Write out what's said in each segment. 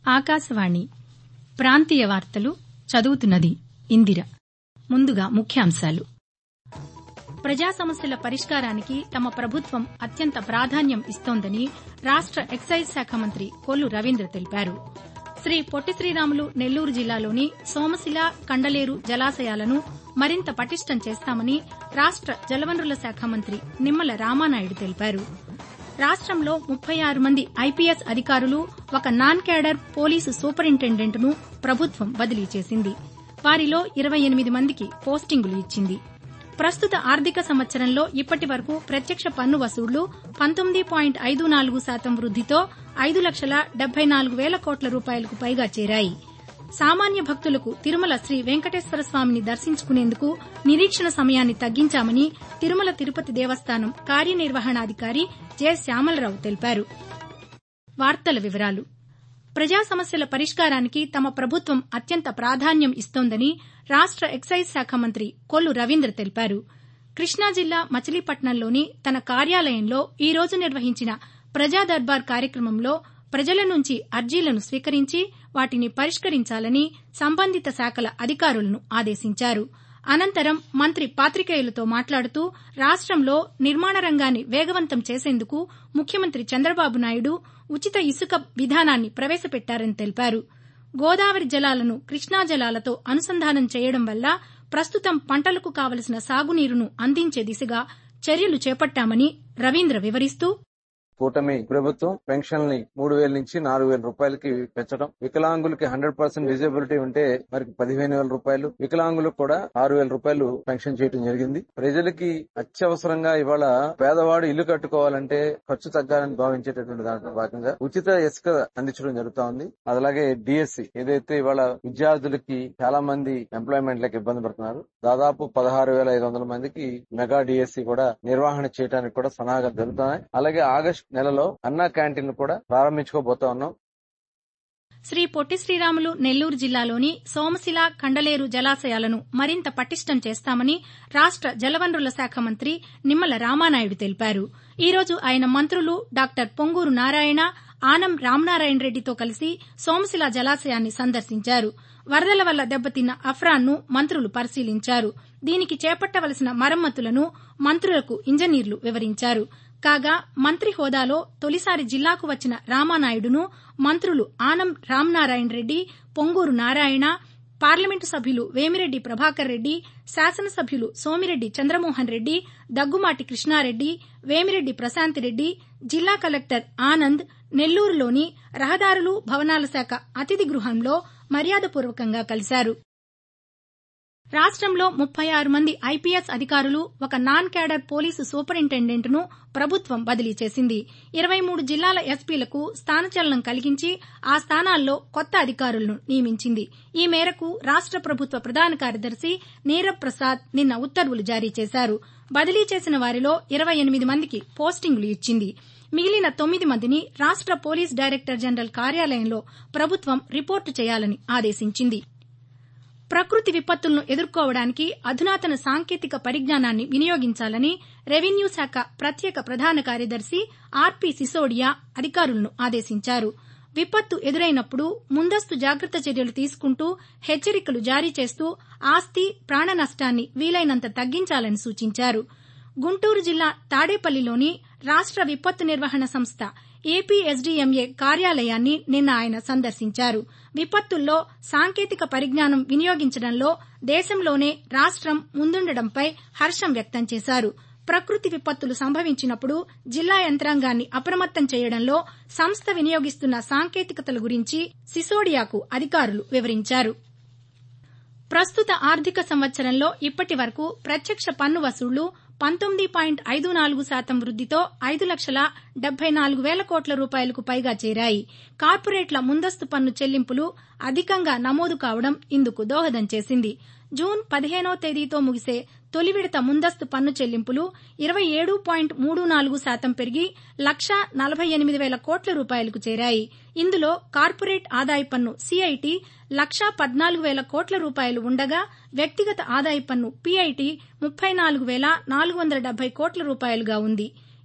ఆకాశవాణి ప్రాంతీయ వార్తలు చదువుతున్నది ఇందిర ముందుగా ముఖ్యాంశాలు ప్రజా సమస్యల పరిష్కారానికి తమ ప్రభుత్వం అత్యంత ప్రాధాన్యం ఇస్తోందని రాష్ట ఎక్సైజ్ శాఖ మంత్రి కొల్లు రవీంద్ర తెలిపారు శ్రీ పొట్టి శ్రీరాములు నెల్లూరు జిల్లాలోని సోమశిల కండలేరు జలాశయాలను మరింత పటిష్టం చేస్తామని రాష్ట జలవనరుల శాఖ మంత్రి నిమ్మల రామానాయుడు తెలిపారు రాష్టంలో ముప్పై ఆరు మంది ఐపీఎస్ అధికారులు ఒక నాన్ క్యాడర్ పోలీసు సూపరింటెండెంట్ను ప్రభుత్వం బదిలీ చేసింది వారిలో ఇరవై ఎనిమిది మందికి పోస్టింగులు ఇచ్చింది ప్రస్తుత ఆర్థిక సంవత్సరంలో ఇప్పటి వరకు ప్రత్యక్ష పన్ను వసూళ్లు పంతొమ్మిది పాయింట్ ఐదు నాలుగు శాతం వృద్దితో ఐదు లక్షల డెబ్బై నాలుగు వేల కోట్ల రూపాయలకు పైగా చేరాయి సామాన్య భక్తులకు తిరుమల శ్రీ వెంకటేశ్వర స్వామిని దర్శించుకునేందుకు నిరీక్షణ సమయాన్ని తగ్గించామని తిరుమల తిరుపతి దేవస్థానం కార్యనిర్వహణాధికారి జె శ్యామలరావు తెలిపారు వార్తల వివరాలు ప్రజా సమస్యల పరిష్కారానికి తమ ప్రభుత్వం అత్యంత ప్రాధాన్యం ఇస్తోందని రాష్ట ఎక్సైజ్ శాఖ మంత్రి కొల్లు రవీంద్ర తెలిపారు కృష్ణా జిల్లా మచిలీపట్నంలోని తన కార్యాలయంలో ఈ రోజు నిర్వహించిన ప్రజా దర్బార్ కార్యక్రమంలో ప్రజల నుంచి అర్జీలను స్వీకరించి వాటిని పరిష్కరించాలని సంబంధిత శాఖల అధికారులను ఆదేశించారు అనంతరం మంత్రి పాతికేయులతో మాట్లాడుతూ రాష్టంలో నిర్మాణ రంగాన్ని వేగవంతం చేసేందుకు ముఖ్యమంత్రి చంద్రబాబు నాయుడు ఉచిత ఇసుక విధానాన్ని ప్రవేశపెట్టారని తెలిపారు గోదావరి జలాలను కృష్ణా జలాలతో అనుసంధానం చేయడం వల్ల ప్రస్తుతం పంటలకు కావలసిన సాగునీరును అందించే దిశగా చర్యలు చేపట్టామని రవీంద్ర వివరిస్తూ కూటమి ప్రభుత్వం పెన్షన్ ని మూడు వేల నుంచి నాలుగు వేల రూపాయలకి పెంచడం వికలాంగులకి హండ్రెడ్ పర్సెంట్ డిజబిలిటీ ఉంటే మరి పదిహేను వేల రూపాయలు వికలాంగులకు కూడా ఆరు వేల రూపాయలు పెన్షన్ చేయడం జరిగింది ప్రజలకి అత్యవసరంగా ఇవాళ పేదవాడు ఇల్లు కట్టుకోవాలంటే ఖర్చు తగ్గాలని భావించేటటువంటి దాంట్లో భాగంగా ఉచిత ఇసుక అందించడం జరుగుతా ఉంది అలాగే డిఎస్సి ఏదైతే ఇవాళ విద్యార్థులకి చాలా మంది ఎంప్లాయ్మెంట్ లకి ఇబ్బంది పడుతున్నారు దాదాపు పదహారు వేల ఐదు వందల మందికి మెగా డిఎస్సి కూడా నిర్వహణ చేయడానికి కూడా సన్నాహాలు జరుగుతున్నాయి అలాగే ఆగస్టు నెలలో అన్నా క్యాంటీన్ కూడా ప్రారంభించుకోబోతా ఉన్నాం శ్రీ పొట్టి శ్రీరాములు నెల్లూరు జిల్లాలోని సోమశిల కండలేరు జలాశయాలను మరింత పటిష్టం చేస్తామని రాష్ట జలవనరుల శాఖ మంత్రి నిమ్మల రామానాయుడు తెలిపారు ఈ రోజు ఆయన మంత్రులు డాక్టర్ పొంగూరు నారాయణ ఆనం రామనారాయణ రెడ్డితో కలిసి సోమశిల జలాశయాన్ని సందర్శించారు వరదల వల్ల దెబ్బతిన్న అఫ్రాన్ను మంత్రులు పరిశీలించారు దీనికి చేపట్టవలసిన మరమ్మతులను మంత్రులకు ఇంజనీర్లు వివరించారు కాగా మంత్రి హోదాలో తొలిసారి జిల్లాకు వచ్చిన రామానాయుడును మంత్రులు ఆనం రామనారాయణ రెడ్డి పొంగూరు నారాయణ పార్లమెంటు సభ్యులు వేమిరెడ్డి ప్రభాకర్ రెడ్డి శాసనసభ్యులు సోమిరెడ్డి చంద్రమోహన్ రెడ్డి దగ్గుమాటి కృష్ణారెడ్డి వేమిరెడ్డి ప్రశాంతిరెడ్డి జిల్లా కలెక్టర్ ఆనంద్ నెల్లూరులోని రహదారులు భవనాల శాఖ అతిథి గృహంలో మర్యాదపూర్వకంగా కలిశారు రాష్టంలో ముప్పై ఆరు మంది ఐపీఎస్ అధికారులు ఒక నాన్ క్యాడర్ పోలీసు సూపరింటెండెంట్ను ప్రభుత్వం బదిలీ చేసింది ఇరవై మూడు జిల్లాల ఎస్పీలకు స్థానచలనం కలిగించి ఆ స్థానాల్లో కొత్త అధికారులను నియమించింది ఈ మేరకు రాష్ట ప్రభుత్వ ప్రధాన కార్యదర్శి నీరబ్ ప్రసాద్ నిన్న ఉత్తర్వులు జారీ చేశారు బదిలీ చేసిన వారిలో ఇరవై ఎనిమిది మందికి పోస్టింగులు ఇచ్చింది మిగిలిన తొమ్మిది మందిని రాష్ట పోలీస్ డైరెక్టర్ జనరల్ కార్యాలయంలో ప్రభుత్వం రిపోర్టు చేయాలని ఆదేశించింది ప్రకృతి విపత్తులను ఎదుర్కోవడానికి అధునాతన సాంకేతిక పరిజ్ఞానాన్ని వినియోగించాలని రెవెన్యూ శాఖ ప్రత్యేక ప్రధాన కార్యదర్శి ఆర్పి సిసోడియా అధికారులను ఆదేశించారు విపత్తు ఎదురైనప్పుడు ముందస్తు జాగ్రత్త చర్యలు తీసుకుంటూ హెచ్చరికలు జారీ చేస్తూ ఆస్తి ప్రాణ నష్టాన్ని వీలైనంత తగ్గించాలని సూచించారు గుంటూరు జిల్లా తాడేపల్లిలోని రాష్ట విపత్తు నిర్వహణ సంస్థ ఏపీఎస్డీఎంఏ కార్యాలయాన్ని నిన్న ఆయన సందర్శించారు విపత్తుల్లో సాంకేతిక పరిజ్ఞానం వినియోగించడంలో దేశంలోనే రాష్టం ముందుండడంపై హర్షం వ్యక్తం చేశారు ప్రకృతి విపత్తులు సంభవించినప్పుడు జిల్లా యంత్రాంగాన్ని అప్రమత్తం చేయడంలో సంస్థ వినియోగిస్తున్న సాంకేతికతల గురించి సిసోడియాకు అధికారులు వివరించారు ప్రస్తుత ఆర్థిక సంవత్సరంలో ఇప్పటి వరకు ప్రత్యక్ష పన్ను వసూళ్లు పంతొమ్మిది పాయింట్ ఐదు నాలుగు శాతం వృద్దితో ఐదు లక్షల డెబ్బై నాలుగు వేల కోట్ల రూపాయలకు పైగా చేరాయి కార్పొరేట్ల ముందస్తు పన్ను చెల్లింపులు అధికంగా నమోదు కావడం ఇందుకు దోహదం చేసింది జూన్ పదిహేనో తేదీతో ముగిసే తొలి విడత ముందస్తు పన్ను చెల్లింపులు ఇరవై ఏడు పాయింట్ మూడు నాలుగు శాతం పెరిగి లక్షా నలభై ఎనిమిది వేల కోట్ల రూపాయలకు చేరాయి ఇందులో కార్పొరేట్ ఆదాయ పన్ను సిఐటి లక్షా పద్నాలుగు వేల కోట్ల రూపాయలు ఉండగా వ్యక్తిగత ఆదాయ పన్ను పీఐటీ ముప్పై నాలుగు వేల నాలుగు వందల డెబ్బై కోట్ల రూపాయలుగా ఉంది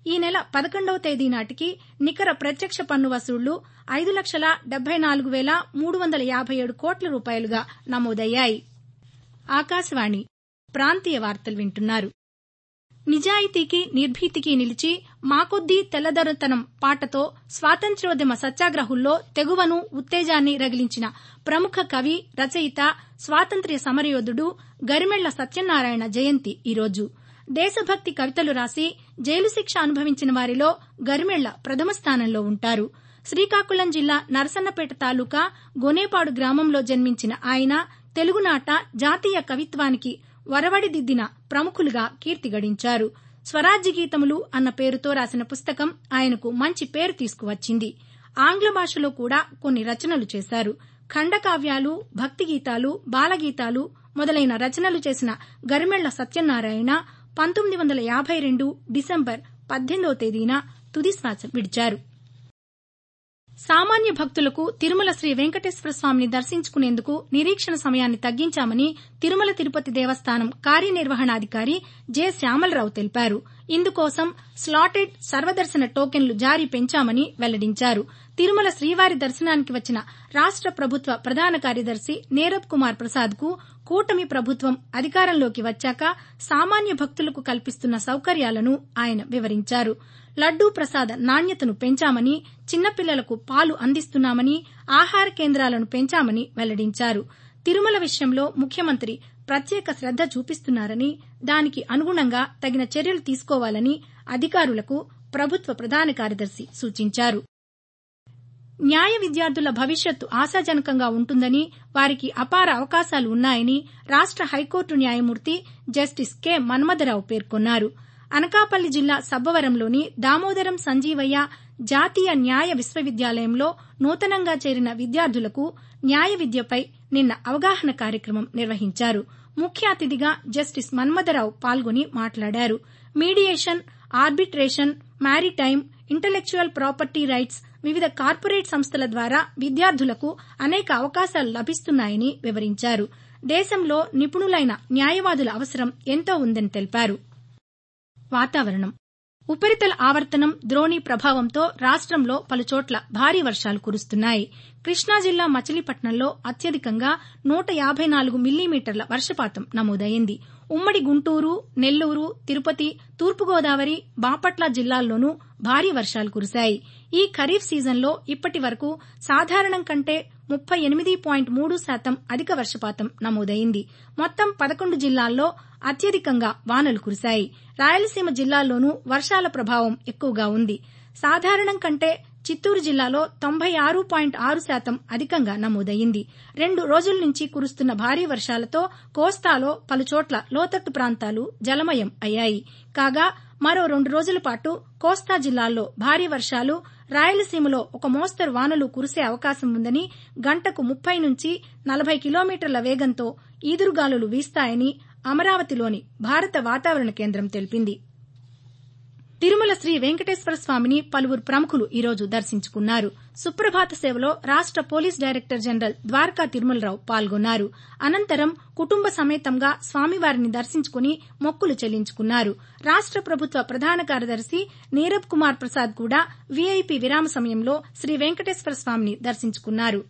ఈ నెల పదకొండవ తేదీ నాటికి నికర ప్రత్యక్ష పన్ను వసూళ్లు ఐదు లక్షల డెబ్బై నాలుగు వేల మూడు వందల యాభై ఏడు కోట్ల రూపాయలుగా నమోదయ్యాయి ఆకాశవాణి ప్రాంతీయ వార్తలు వింటున్నారు నిజాయితీకి నిర్భీతికి నిలిచి మాకొద్దీ తెల్లదొరతనం పాటతో స్వాతంత్ర్యోద్యమ సత్యాగ్రహుల్లో తెగువను ఉత్తేజాన్ని రగిలించిన ప్రముఖ కవి రచయిత స్వాతంత్ర్య సమరయోధుడు గరిమెళ్ల సత్యనారాయణ జయంతి ఈరోజు దేశభక్తి కవితలు రాసి జైలు శిక్ష అనుభవించిన వారిలో గరిమెళ్ల ప్రథమ స్థానంలో ఉంటారు శ్రీకాకుళం జిల్లా నరసన్నపేట తాలూకా గొనేపాడు గ్రామంలో జన్మించిన ఆయన తెలుగునాట జాతీయ కవిత్వానికి వరవడిదిద్దిన ప్రముఖులుగా కీర్తి గడించారు స్వరాజ్య గీతములు అన్న పేరుతో రాసిన పుస్తకం ఆయనకు మంచి పేరు తీసుకువచ్చింది ఆంగ్ల భాషలో కూడా కొన్ని రచనలు చేశారు ఖండకావ్యాలు భక్తి గీతాలు బాలగీతాలు మొదలైన రచనలు చేసిన గరిమెళ్ల సత్యనారాయణ పంతొమ్మిది వందల యాభై రెండు డిసెంబర్ పద్దెనిమిదవ తేదీన తుదిశ్వాస విడిచారు సామాన్య భక్తులకు తిరుమల శ్రీ వెంకటేశ్వర స్వామిని దర్శించుకునేందుకు నిరీక్షణ సమయాన్ని తగ్గించామని తిరుమల తిరుపతి దేవస్థానం కార్యనిర్వహణాధికారి జె శ్యామలరావు తెలిపారు ఇందుకోసం స్లాటెడ్ సర్వదర్శన టోకెన్లు జారీ పెంచామని వెల్లడించారు తిరుమల శ్రీవారి దర్శనానికి వచ్చిన రాష్ట ప్రభుత్వ ప్రధాన కార్యదర్శి నీరబ్ కుమార్ ప్రసాద్ కు కూటమి ప్రభుత్వం అధికారంలోకి వచ్చాక సామాన్య భక్తులకు కల్పిస్తున్న సౌకర్యాలను ఆయన వివరించారు లడ్డూ ప్రసాద నాణ్యతను పెంచామని చిన్నపిల్లలకు పాలు అందిస్తున్నామని ఆహార కేంద్రాలను పెంచామని వెల్లడించారు తిరుమల విషయంలో ముఖ్యమంత్రి ప్రత్యేక శ్రద్ద చూపిస్తున్నారని దానికి అనుగుణంగా తగిన చర్యలు తీసుకోవాలని అధికారులకు ప్రభుత్వ ప్రధాన కార్యదర్శి సూచించారు న్యాయ విద్యార్థుల భవిష్యత్తు ఆశాజనకంగా ఉంటుందని వారికి అపార అవకాశాలు ఉన్నాయని రాష్ట హైకోర్టు న్యాయమూర్తి జస్టిస్ కె మన్మథరావు పేర్కొన్నారు అనకాపల్లి జిల్లా సబ్బవరంలోని దామోదరం సంజీవయ్య జాతీయ న్యాయ విశ్వవిద్యాలయంలో నూతనంగా చేరిన విద్యార్థులకు న్యాయ విద్యపై నిన్న అవగాహన కార్యక్రమం నిర్వహించారు ముఖ్య అతిథిగా జస్టిస్ మన్మథరావు పాల్గొని మాట్లాడారు mediation arbitration maritime intellectual property rights వివిధ కార్పొరేట్ సంస్థల ద్వారా విద్యార్థులకు అనేక అవకాశాలు లభిస్తున్నాయని వివరించారు దేశంలో నిపుణులైన న్యాయవాదుల అవసరం ఎంతో ఉందని తెలిపారు వాతావరణం ఉపరితల ఆవర్తనం ద్రోణి ప్రభావంతో రాష్టంలో పలుచోట్ల భారీ వర్షాలు కురుస్తున్నాయి కృష్ణా జిల్లా మచిలీపట్నంలో అత్యధికంగా నూట యాబై నాలుగు మిల్లీమీటర్ల వర్షపాతం నమోదైంది ఉమ్మడి గుంటూరు నెల్లూరు తిరుపతి తూర్పుగోదావరి బాపట్ల జిల్లాల్లోనూ భారీ వర్షాలు కురిశాయి ఈ ఖరీఫ్ సీజన్లో ఇప్పటి వరకు సాధారణం కంటే ముప్పై ఎనిమిది పాయింట్ మూడు శాతం అధిక వర్షపాతం నమోదైంది మొత్తం పదకొండు జిల్లాల్లో అత్యధికంగా వానలు కురిశాయి రాయలసీమ జిల్లాల్లోనూ వర్షాల ప్రభావం ఎక్కువగా ఉంది సాధారణం కంటే చిత్తూరు జిల్లాలో తొంభై ఆరు పాయింట్ ఆరు శాతం అధికంగా నమోదయ్యింది రెండు రోజుల నుంచి కురుస్తున్న భారీ వర్షాలతో కోస్తాలో పలుచోట్ల లోతట్టు ప్రాంతాలు జలమయం అయ్యాయి కాగా మరో రెండు రోజుల పాటు కోస్తా జిల్లాల్లో భారీ వర్షాలు రాయలసీమలో ఒక మోస్తరు వానలు కురిసే అవకాశం ఉందని గంటకు ముప్పై నుంచి నలభై కిలోమీటర్ల వేగంతో ఈదురుగాలులు వీస్తాయని అమరావతిలోని భారత వాతావరణ కేంద్రం తెలిపింది తిరుమల శ్రీ వెంకటేశ్వర స్వామిని పలువురు ప్రముఖులు ఈరోజు దర్శించుకున్నారు సుప్రభాత సేవలో రాష్ట police director general Dwaraka Tirumala Rao పాల్గొన్నారు అనంతరం కుటుంబ సమేతంగా స్వామివారిని దర్శించుకుని మొక్కులు చెల్లించుకున్నారు రాష్ట ప్రభుత్వ ప్రధాన కార్యదర్శి నీరబ్ కుమార్ ప్రసాద్ కూడా వీఐపీ విరామ సమయంలో శ్రీ వెంకటేశ్వర స్వామిని దర్శించుకున్నారు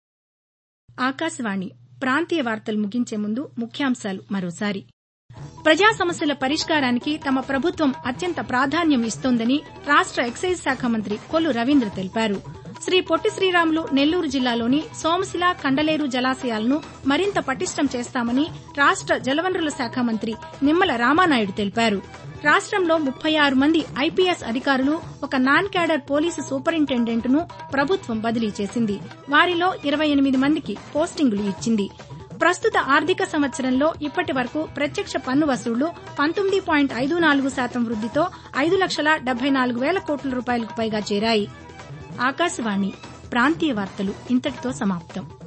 ఆకాశవాణి ప్రాంతీయ వార్తలు ముగించే ముందు ముఖ్యాంశాలు మరోసారి ప్రజా సమస్యల పరిష్కారానికి తమ ప్రభుత్వం అత్యంత ప్రాధాన్యం ఇస్తోందని రాష్ట ఎక్సైజ్ శాఖ మంత్రి కొల్లు రవీంద్ర తెలిపారు శ్రీ పొట్టి శ్రీరాములు నెల్లూరు జిల్లాలోని సోమశిల కండలేరు జలాశయాలను మరింత పటిష్టం చేస్తామని రాష్ట జలవనరుల శాఖ మంత్రి నిమ్మల రామానాయుడు తెలిపారు రాష్టంలో ముప్పై ఆరు మంది ఐపీఎస్ అధికారులు ఒక నాన్ క్యాడర్ పోలీసు సూపరింటెండెంట్ను ప్రభుత్వం బదిలీ చేసింది వారిలో ఇరవై ఎనిమిది మందికి పోస్టింగులు ఇచ్చింది ప్రస్తుత ఆర్థిక సంవత్సరంలో ఇప్పటి వరకు ప్రత్యక్ష పన్ను వసూళ్లు పంతొమ్మిది పాయింట్ ఐదు నాలుగు శాతం వృద్దితో ఐదు లక్షల డెబ్బై నాలుగు వేల కోట్ల రూపాయలకు పైగా చేరాయి ఆకాశవాణి ప్రాంతీయ వార్తలు ఇంతటితో సమాప్తం